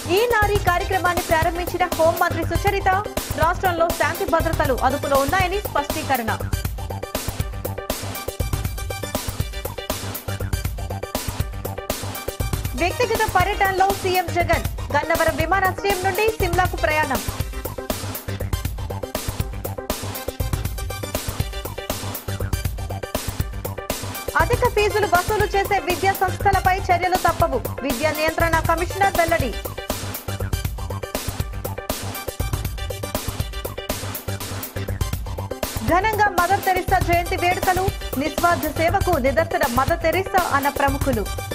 ఈ నారీ కార్యక్రమాన్ని ప్రారంభించిన హోంమంత్రి సుచరిత రాష్ట్రంలో శాంతి భద్రతలు అదుపులో ఉన్నాయని స్పష్టీకరణ వ్యక్తిగత పర్యటనలో సీఎం జగన్ గన్నవరం విమానాశ్రయం నుండి సిమ్లాకు ప్రయాణం అధిక ఫీజులు వసూలు చేసే విద్యా సంస్థలపై చర్యలు తప్పవు విద్యా నియంత్రణ కమిషనర్ వెల్లడి ఘనంగా మదర్ తెరిసా జయంతి వేడుకలు నిస్వార్థ సేవకు నిదర్శన మదర్ తెరిసా అన్న ప్రముఖులు